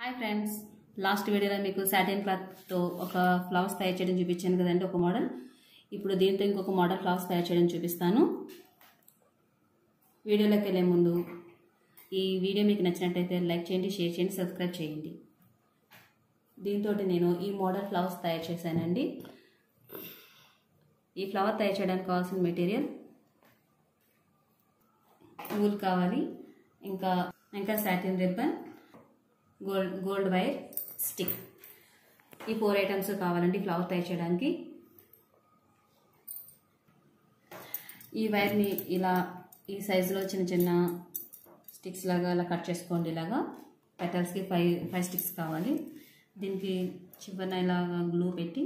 hi friends last వీడియోలో మీకు satin క్లాత్తో ఒక ఫ్లవర్స్ తయారు చేయడం చూపించాను కదండి ఒక మోడల్ ఇప్పుడు దీంతో ఇంకొక మోడల్ ఫ్లవర్స్ తయారు చేయడం చూపిస్తాను వీడియోలోకి వెళ్ళే ముందు ఈ వీడియో మీకు నచ్చినట్టయితే లైక్ చేయండి షేర్ చేయండి సబ్స్క్రైబ్ చేయండి దీంతో నేను ఈ మోడల్ ఫ్లవర్స్ తయారు చేశానండి ఈ ఫ్లవర్ తయారు చేయడానికి కావాల్సిన మెటీరియల్ ఊల్ కావాలి ఇంకా ఇంకా satin ribbon gold gold wire stick ఈ ఫోర్ ఐటమ్స్ కావాలండి ఫ్లవర్ తయారు చేయడానికి ఈ వైర్ని ఇలా ఈ సైజులో చిన్న చిన్న స్టిక్స్ లాగా ఇలా కట్ చేసుకోండి ఇలాగా పెటల్స్కి ఫైవ్ ఫైవ్ స్టిక్స్ కావాలి దీనికి చివరిన ఇలాగా గ్లూ పెట్టి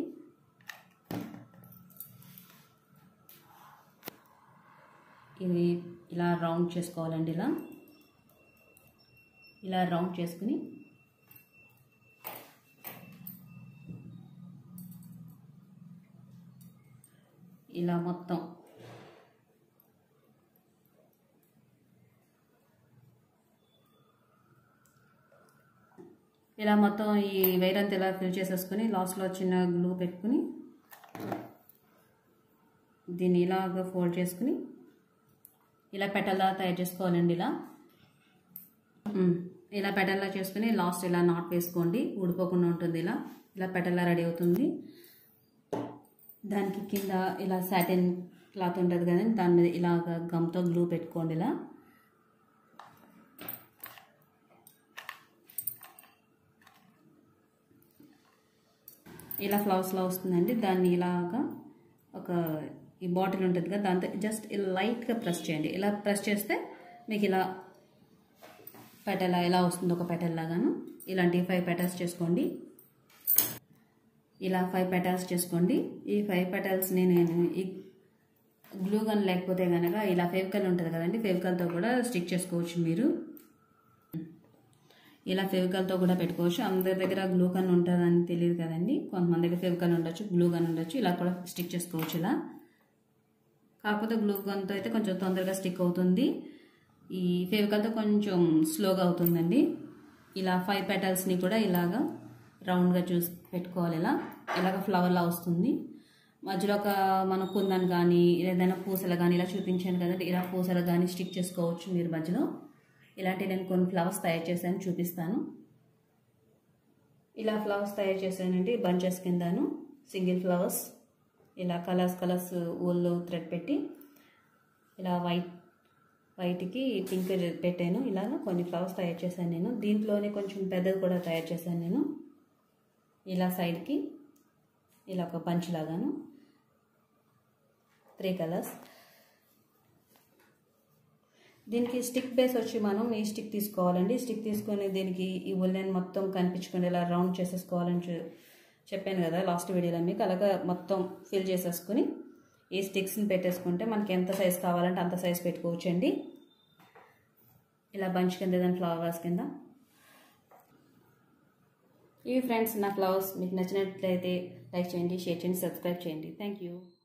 ఇది ఇలా రౌండ్ చేసుకోవాలండి ఇలా ఇలా రౌండ్ చేసుకుని ఇలా మొత్తం ఇలా మొత్తం ఈ వైర్ అంతా ఇలా ఫిల్ చేసేసుకుని లాస్ట్లో చిన్న గ్లూ పెట్టుకుని దీన్ని ఇలాగ ఫోల్డ్ చేసుకుని ఇలా పెటల్లా తయారు చేసుకోవాలండి ఇలా ఇలా పెటల్లా చేసుకుని లాస్ట్ ఇలా నాట్ వేసుకోండి ఊడిపోకుండా ఉంటుంది ఇలా ఇలా పెటల్లా రెడీ అవుతుంది దానికి కింద ఇలా సాటిన్ క్లాత్ ఉంటుంది కదండి దాని మీద ఇలాగ గమ్తో గ్లూ పెట్టుకోండి ఇలా ఇలా ఫ్లవర్స్లా వస్తుందండి దాన్ని ఇలాగా ఒక ఈ బాటిల్ ఉంటుంది కదా దాంతో జస్ట్ ఇలా లైట్గా ప్రెస్ చేయండి ఇలా ప్రెస్ చేస్తే మీకు ఇలా పెటల్ ఎలా వస్తుంది ఒక పెటల్ లాగాను ఇలాంటి ఫైవ్ పెటల్స్ చేసుకోండి ఇలా ఫైవ్ పెటల్స్ చేసుకోండి ఈ ఫైవ్ పెటల్స్ని నేను ఈ గ్లూ గన్ లేకపోతే కనుక ఇలా ఫెవికల్ ఉంటుంది కదండి ఫెవికల్తో కూడా స్టిక్ చేసుకోవచ్చు మీరు ఇలా ఫెవికల్తో కూడా పెట్టుకోవచ్చు అందరి దగ్గర గ్లూ గన్ ఉంటుందని తెలియదు కదండి కొంతమంది దగ్గర ఫెవికల్ ఉండొచ్చు గ్లూ గన్ ఉండొచ్చు ఇలా కూడా స్టిక్ చేసుకోవచ్చు ఇలా కాకపోతే గ్లూ గన్తో అయితే కొంచెం తొందరగా స్టిక్ అవుతుంది ఈ ఫెవికల్తో కొంచెం స్లోగా అవుతుందండి ఇలా ఫైవ్ పెటల్స్ని కూడా ఇలాగా రౌండ్గా చూసి పెట్టుకోవాలి ఇలా ఇలాగ ఫ్లవర్లా వస్తుంది మధ్యలో ఒక మన కుందన్ కానీ ఏదైనా పూసలు కానీ ఇలా చూపించాను కదండి ఇలా పూసలు కానీ స్టిక్ చేసుకోవచ్చు మీరు మధ్యలో ఇలాంటి నేను కొన్ని ఫ్లవర్స్ తయారు చేశాను చూపిస్తాను ఇలా ఫ్లవర్స్ తయారు చేశానండి బంచెస్ కిందను సింగిల్ ఫ్లవర్స్ ఇలా కలర్స్ కలర్స్ ఊళ్ళు థ్రెడ్ పెట్టి ఇలా వైట్ వైట్కి పింక్ పెట్టాను ఇలాగ కొన్ని ఫ్లవర్స్ తయారు చేశాను నేను దీంట్లోనే కొంచెం పెద్దది కూడా తయారు చేశాను నేను ఇలా సైడ్కి ఇలా ఒక పంచ్ లాగాను త్రీ కలర్స్ దీనికి స్టిక్ బేస్ వచ్చి మనం ఈ స్టిక్ తీసుకోవాలండి స్టిక్ తీసుకొని దీనికి ఈ ఉల్లెన్ మొత్తం కనిపించుకొని ఇలా రౌండ్ చేసేసుకోవాలని చెప్పాను కదా లాస్ట్ వీడియోలో మీకు అలాగా మొత్తం ఫిల్ చేసేసుకుని ఈ స్టిక్స్ని పెట్టేసుకుంటే మనకి ఎంత సైజ్ కావాలంటే అంత సైజ్ పెట్టుకోవచ్చు అండి ఇలా బంచ్ కింద ఏదైనా ఫ్లవర్స్ కింద ఇవి ఫ్రెండ్స్ నా ఫ్లవర్స్ మీకు నచ్చినట్లయితే లైక్ చేయండి షేర్ చేయండి సబ్స్క్రైబ్ చేయండి థ్యాంక్ యూ